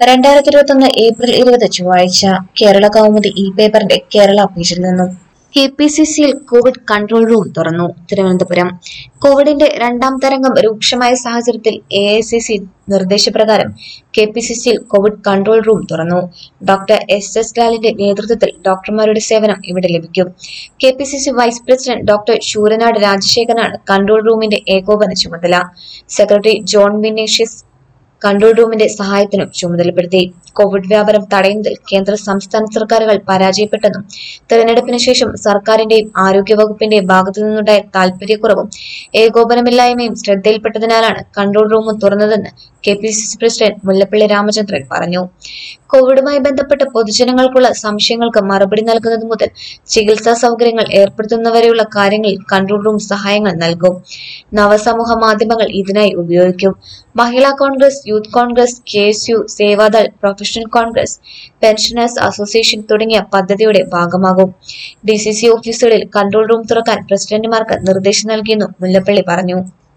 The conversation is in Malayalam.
രണ്ടായിരത്തി ഇരുപത്തൊന്ന് ഏപ്രിൽ ഇരുപത് ചൊവ്വാഴ്ച കേരള കൗമുദി ഇ പേപ്പറിന്റെ കേരള പേജിൽ നിന്നും കെ പി സി സിയിൽ കോവിഡ് കൺട്രോൾ റൂം തുറന്നു തിരുവനന്തപുരം കോവിഡിന്റെ രണ്ടാം തരംഗം രൂക്ഷമായ സാഹചര്യത്തിൽ എ ഐ സി സി നിർദ്ദേശപ്രകാരം കെ പി സി സിയിൽ കോവിഡ് കൺട്രോൾ റൂം തുറന്നു ഡോക്ടർ എസ് എസ് ലാലിന്റെ നേതൃത്വത്തിൽ ഡോക്ടർമാരുടെ സേവനം ഇവിടെ ലഭിക്കും K P C C vice president doctor Sooranad രാജശേഖരനാണ് കൺട്രോൾ റൂമിന്റെ ഏകോപന ചുമതല സെക്രട്ടറി ജോൺ വിനേഷ്യസ് കൺട്രോൾ റൂമിന്റെ സഹായത്തിനും ചുമതലപ്പെടുത്തി കോവിഡ് വ്യാപനം തടയുന്നതിൽ കേന്ദ്ര സംസ്ഥാന സർക്കാരുകൾ പരാജയപ്പെട്ടെന്നും തെരഞ്ഞെടുപ്പിന് ശേഷം സർക്കാരിന്റെയും ആരോഗ്യവകുപ്പിന്റെയും ഭാഗത്തു നിന്നുണ്ടായ താൽപര്യക്കുറവും ഏകോപനമില്ലായ്മയും ശ്രദ്ധയിൽപ്പെട്ടതിനാലാണ് കൺട്രോൾ റൂം തുറന്നതെന്ന് K P C C president Mullappally Ramachandran പറഞ്ഞു കോവിഡുമായി ബന്ധപ്പെട്ട് പൊതുജനങ്ങൾക്കുള്ള സംശയങ്ങൾക്ക് മറുപടി നൽകുന്നത് മുതൽ ചികിത്സാ സൗകര്യങ്ങൾ ഏർപ്പെടുത്തുന്നവരെയുള്ള കാര്യങ്ങളിൽ കൺട്രോൾ റൂം സഹായങ്ങൾ നൽകും നവസമൂഹ മാധ്യമങ്ങൾ ഇതിനായി ഉപയോഗിക്കും Mahila Congress youth Congress K S U Seva Dal professional Congress pensioners association തുടങ്ങിയ പദ്ധതിയുടെ ഭാഗമാകും ഡി സി സി ഓഫീസുകളിൽ കൺട്രോൾ റൂം തുറക്കാൻ പ്രസിഡന്റുമാർക്ക് നിർദ്ദേശം നൽകിയെന്നും മുല്ലപ്പള്ളി പറഞ്ഞു